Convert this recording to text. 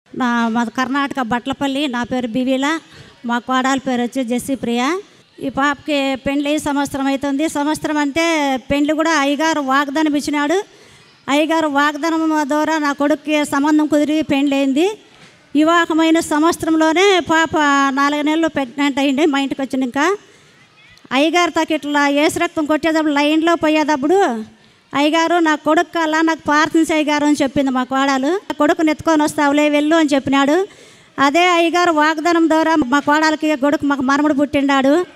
నా మా కర్ణాటక బట్లపల్లి నా పేరు బివిల మా కోడలి పేరు వచ్చి జెస్సీ ప్రియ ఈ పాపకి పెండ్లి సంవత్సరం అవుతుంది సంవత్సరం అంటే పెండ్లి కూడా అయ్యగారు వాగ్దానం ఇచ్చినాడు అయ్యగారు వాగ్దానం ద్వారా నా కొడుక్కి సంబంధం కుదిరి పెండ్లి అయింది వివాహమైన సంవత్సరంలోనే పాప నాలుగు నెలలు ప్రెగ్నెంట్ అయింది మా ఇంటికి వచ్చిన ఇంకా అయ్యగారు తాకి ఇట్లా ఏసు రక్తం కొట్టేటప్పుడు లైన్లో పోయేటప్పుడు అయ్యగారు నా కొడుకు అలా నాకు ప్రార్థించి అయ్యగారు అని చెప్పింది మా కోడలు నా కొడుకుని ఎత్తుకొని వస్తావులే వెళ్ళు అని చెప్పినాడు అదే అయ్యగారు వాగ్దానం ద్వారా మా కోడలకి కొడుకు మాకు మనముడు పుట్టిండాడు